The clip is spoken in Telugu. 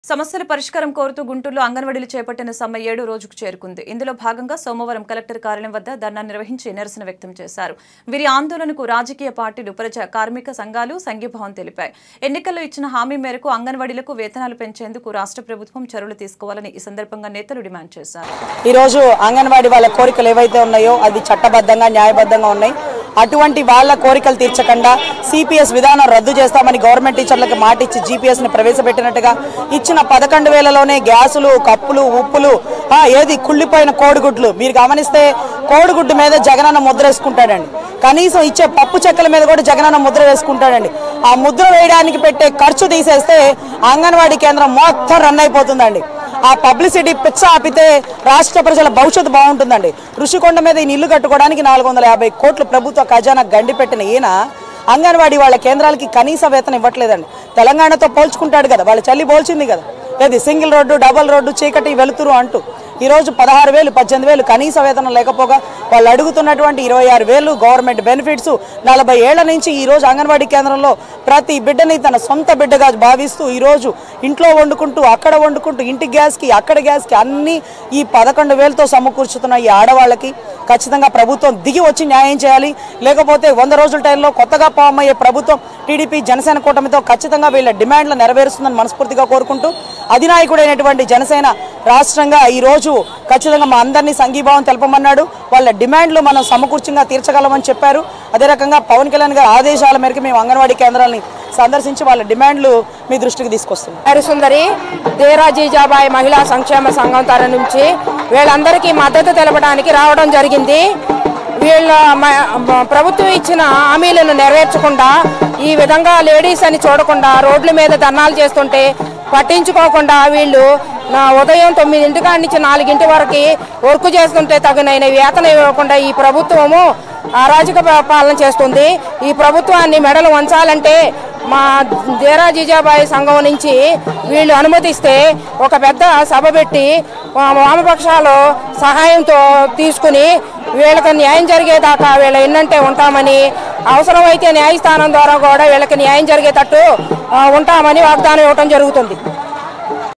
సమస్యల పరిష్కారం కోరుతూ గుంటూరులో అంగన్వాడీలు చేపట్టిన సమ్మె ఏడో రోజుకు చేరుకుంది ఇందులో భాగంగా సోమవారం కలెక్టర్ కార్యాలయం వద్ద ధర్నా నిర్వహించి నిరసన వ్యక్తం చేశారు వీరి ఆందోళనకు రాజకీయ పార్టీలు ప్రజా కార్మిక సంఘాలు సంఘీభావం తెలిపాయి ఎన్నికల్లో ఇచ్చిన హామీ మేరకు అంగన్వాడీలకు వేతనాలు పెంచేందుకు రాష్ట్ర ప్రభుత్వం చర్యలు తీసుకోవాలని ఈ సందర్భంగా నేతలు డిమాండ్ చేశారు ఈరోజు అంగన్వాడీ వాళ్ళ కోరికలు ఏవైతే ఉన్నాయో అది చట్టబద్ధంగా న్యాయబద్ధంగా ఉన్నాయి అటువంటి వాళ్ళ కోరికలు తీర్చకుండా సిపిఎస్ విధానం రద్దు చేస్తామని గవర్నమెంట్ టీచర్లకు మాట ఇచ్చి జీపీఎస్ ని ప్రవేశపెట్టినట్టుగా ఇచ్చిన పదకొండు వేలలోనే గ్యాసులు కప్పులు ఉప్పులు ఆ, ఏది కుళ్ళిపోయిన కోడిగుడ్లు మీరు గమనిస్తే కోడిగుడ్డు మీద జగనన్న ముద్ర వేసుకుంటాడండి కనీసం ఇచ్చే పప్పు చెక్కల మీద కూడా జగనన్న ముద్ర వేసుకుంటాడండి ఆ ముద్ర వేయడానికి పెట్టే ఖర్చు తీసేస్తే అంగన్వాడీ కేంద్రం మొత్తం రన్ అయిపోతుందండి ఆ పబ్లిసిటీ పిచ్చ ఆపితే రాష్ట్ర ప్రజల భవిష్యత్తు బాగుంటుందండి ఋషికొండ మీద ఈ ఇల్లు కట్టుకోవడానికి నాలుగు వందల యాభై కోట్లు ప్రభుత్వ ఖజానా గండి పెట్టిన ఈయన అంగన్వాడీ వాళ్ళ కేంద్రాలకి కనీస వేతనం ఇవ్వట్లేదండి తెలంగాణతో పోల్చుకుంటాడు కదా వాళ్ళ చల్లి పోల్చింది కదా ఏది సింగిల్ రోడ్డు డబల్ రోడ్డు చీకటి వెలుతురు అంటూ ఈరోజు పదహారు వేలు పద్దెనిమిది వేలు కనీస వేతనం లేకపోగా వాళ్ళు అడుగుతున్నటువంటి ఇరవై ఆరు వేలు గవర్నమెంట్ బెనిఫిట్స్ నలభై ఏళ్ల నుంచి ఈ రోజు అంగన్వాడీ కేంద్రంలో ప్రతి బిడ్డని తన సొంత బిడ్డగా భావిస్తూ ఈరోజు ఇంట్లో వండుకుంటూ అక్కడ వండుకుంటూ ఇంటి గ్యాస్కి అక్కడ గ్యాస్కి అన్నీ ఈ పదకొండు వేలతో సమకూర్చుతున్న ఈ ఆడవాళ్ళకి ఖచ్చితంగా ప్రభుత్వం దిగి వచ్చి న్యాయం చేయాలి లేకపోతే వంద రోజుల టైంలో కొత్తగా ఫామ్ అయ్యే ప్రభుత్వం టీడీపీ జనసేన కూటమితో ఖచ్చితంగా వీళ్ళ డిమాండ్లు నెరవేరుస్తుందని మనస్ఫూర్తిగా కోరుకుంటూ అధినాయకుడైనటువంటి జనసేన రాష్ట్రంగా ఈ రోజు ఖచ్చితంగా మా అందరినీ సంఘీభావం తెలపమన్నాడు వాళ్ళ డిమాండ్లు మనం సమకూర్చంగా తీర్చగలమని చెప్పారు అదే రకంగా పవన్ కళ్యాణ్ గారి ఆదేశాల మేరకు మేము అంగన్వాడీ కేంద్రాలని సందర్శించి వాళ్ళ డిమాండ్లు మీ దృష్టికి తీసుకొస్తున్నాం హరిసుందరి దేరా జీజాబాయి మహిళా సంక్షేమ సంఘం తర నుంచి వీళ్ళందరికీ మద్దతు తెలపడానికి రావడం జరిగింది వీళ్ళ మ- మ- ప్రభుత్వం ఇచ్చిన హామీలను నెరవేర్చకుండా ఈ విధంగా లేడీస్ అని చూడకుండా రోడ్ల మీద ధర్నాలు చేస్తుంటే పట్టించుకోకుండా వీళ్ళు నా ఉదయం తొమ్మిదింటి కాడి నుంచి నాలుగింటి వరకు వర్క్ చేస్తుంటే తగినైన వేతనం ఇవ్వకుండా ఈ ప్రభుత్వము అరాజక పా- పాలన చేస్తుంది ఈ ప్రభుత్వాన్ని మెడలు వంచాలంటే మా దేరా జీజాబాయి సంఘం నుంచి వీళ్ళు అనుమతిస్తే ఒక పెద్ద సభ పెట్టి ఆ వామపక్షాలు సహాయంతో తీసుకుని వీళ్ళకి న్యాయం జరిగేదాకా వీళ్ళ ఎన్నంటే ఉంటామని అవసరమైతే న్యాయస్థానం ద్వారా కూడా వీళ్ళకి న్యాయం జరిగేటట్టు ఆ, ఉంటామని వాగ్దానం ఇవ్వటం జరుగుతుంది